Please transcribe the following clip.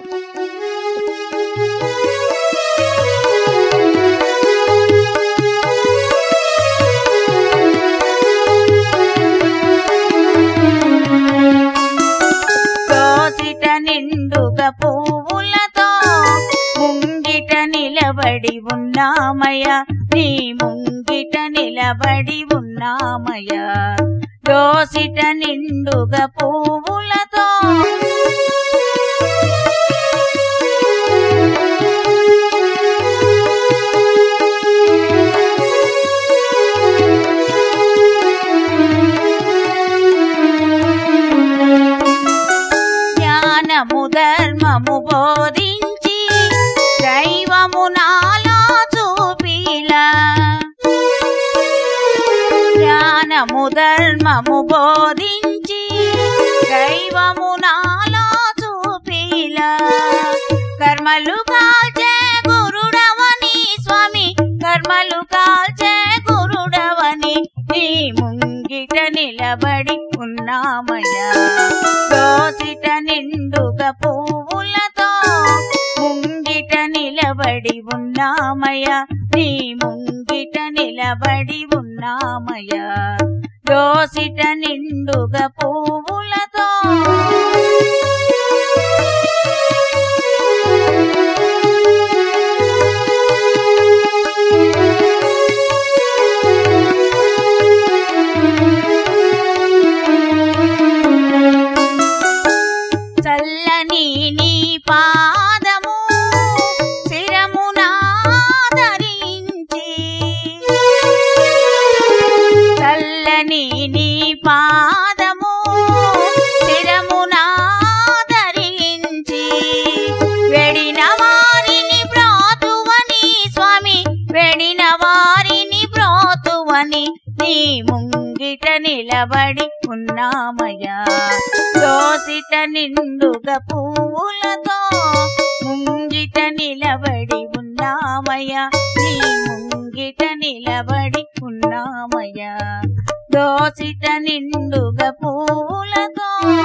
దోసిట నిండుగా పువ్వులతో ముంగిట నిలబడి ఉన్నామయ నీ ముంగిట నిలబడి ఉన్నామయ దోసిట నిండుగా పువ్వులతో జ్ఞానము ధర్మము బోధించి దైవము నాలో చూపిలా జ్ఞానము ధర్మము బోధించి దైవము నాలో చూపిలా కర్మలు కాల్చే గురుడవని స్వామి కర్మలు కాల్చే గురుడవని నీ ముంగిట నిలబడి ఉన్నామయ్యా దోసిట నిండుగా పువ్వులతో ముంగిట నిలబడి ఉన్నామయ్యా నీ ముంగిట నిలబడి ఉన్నామయ్యా దోసిట నిండుగా పువ్వులతో చల్లని నీ పాదము శిరమునా ధరించి చల్లని నీ పాదము శిరమునా ధరించి వెడిన వారిని బ్రాతువని స్వామి వెడిన వారిని బ్రోతువని నీ ముంగిట నిలబడి ఉన్నామయ్యా దోసిట నిండుగా పువ్వులతో ముంగిట నిలబడి ఉన్నామయ్యా నీ ముంగిట నిలబడి ఉన్నామయ్యా దోసిట నిండుగా పువ్వులతో